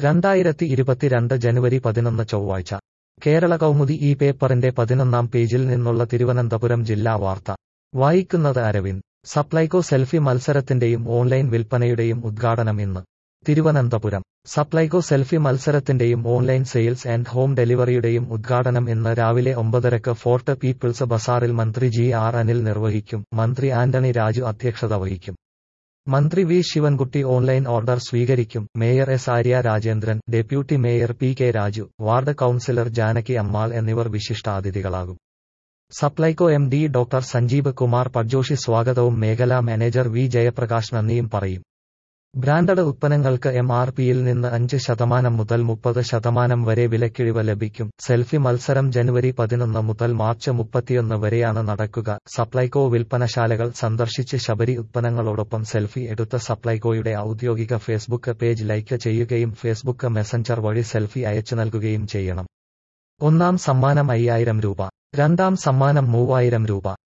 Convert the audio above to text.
രണ്ടായിരത്തി ഇരുപത്തിരണ്ട് ജനുവരി പതിനൊന്ന് ചൊവ്വാഴ്ച കേരള കൗമുദി ഈ പേപ്പറിന്റെ പതിനൊന്നാം പേജിൽ നിന്നുള്ള തിരുവനന്തപുരം ജില്ലാ വാർത്ത വായിക്കുന്നത് അരവിന്ദ് സപ്ലൈകോ സെൽഫി മത്സരത്തിന്റെയും ഓൺലൈൻ വിൽപ്പനയുടെയും ഉദ്ഘാടനം ഇന്ന് തിരുവനന്തപുരം സപ്ലൈകോ സെൽഫി മത്സരത്തിന്റെയും ഓൺലൈൻ സെയിൽസ് ആൻഡ് ഹോം ഡെലിവറിയുടെയും ഉദ്ഘാടനം ഇന്ന് രാവിലെ ഒമ്പതരക്ക് ഫോർട്ട് പീപ്പിൾസ് ബസാറിൽ മന്ത്രി ജി ആർ അനിൽ നിർവഹിക്കും മന്ത്രി ആന്റണി രാജു അധ്യക്ഷത വഹിക്കും മന്ത്രി വി ശിവൻകുട്ടി ഓൺലൈൻ ഓർഡർ സ്വീകരിക്കും mayor S Arya Rajendran deputy mayor P K Raju ward councillor Janaki Ammal എന്നിവർ വിശിഷ്ടാതിഥികളാകും Supplyco M D doctor Sanjeev Kumar Padjoshi സ്വാഗതവും മേഖലാ മാനേജർ വി ജയപ്രകാശ് നന്ദിയും പറയും ബ്രാൻഡഡ് ഉത്പന്നങ്ങൾക്ക് എം ആർ പിയിൽ നിന്ന് അഞ്ച് ശതമാനം മുതൽ മുപ്പത് ശതമാനം വരെ വിലക്കിഴിവ് ലഭിക്കും സെൽഫി മത്സരം ജനുവരി പതിനൊന്ന് മുതൽ മാർച്ച് മുപ്പത്തിയൊന്ന് വരെയാണ് നടക്കുക സപ്ലൈകോ വിൽപ്പനശാലകൾ സന്ദർശിച്ച് ശബരി ഉത്പന്നങ്ങളോടൊപ്പം സെൽഫി എടുത്ത സപ്ലൈകോയുടെ ഔദ്യോഗിക ഫേസ്ബുക്ക് പേജ് ലൈക്ക് ചെയ്യുകയും ഫേസ്ബുക്ക് മെസഞ്ചർ വഴി സെൽഫി അയച്ചു നൽകുകയും ചെയ്യണം ഒന്നാം സമ്മാനം അയ്യായിരം രൂപ രണ്ടാം സമ്മാനം മൂവായിരം രൂപ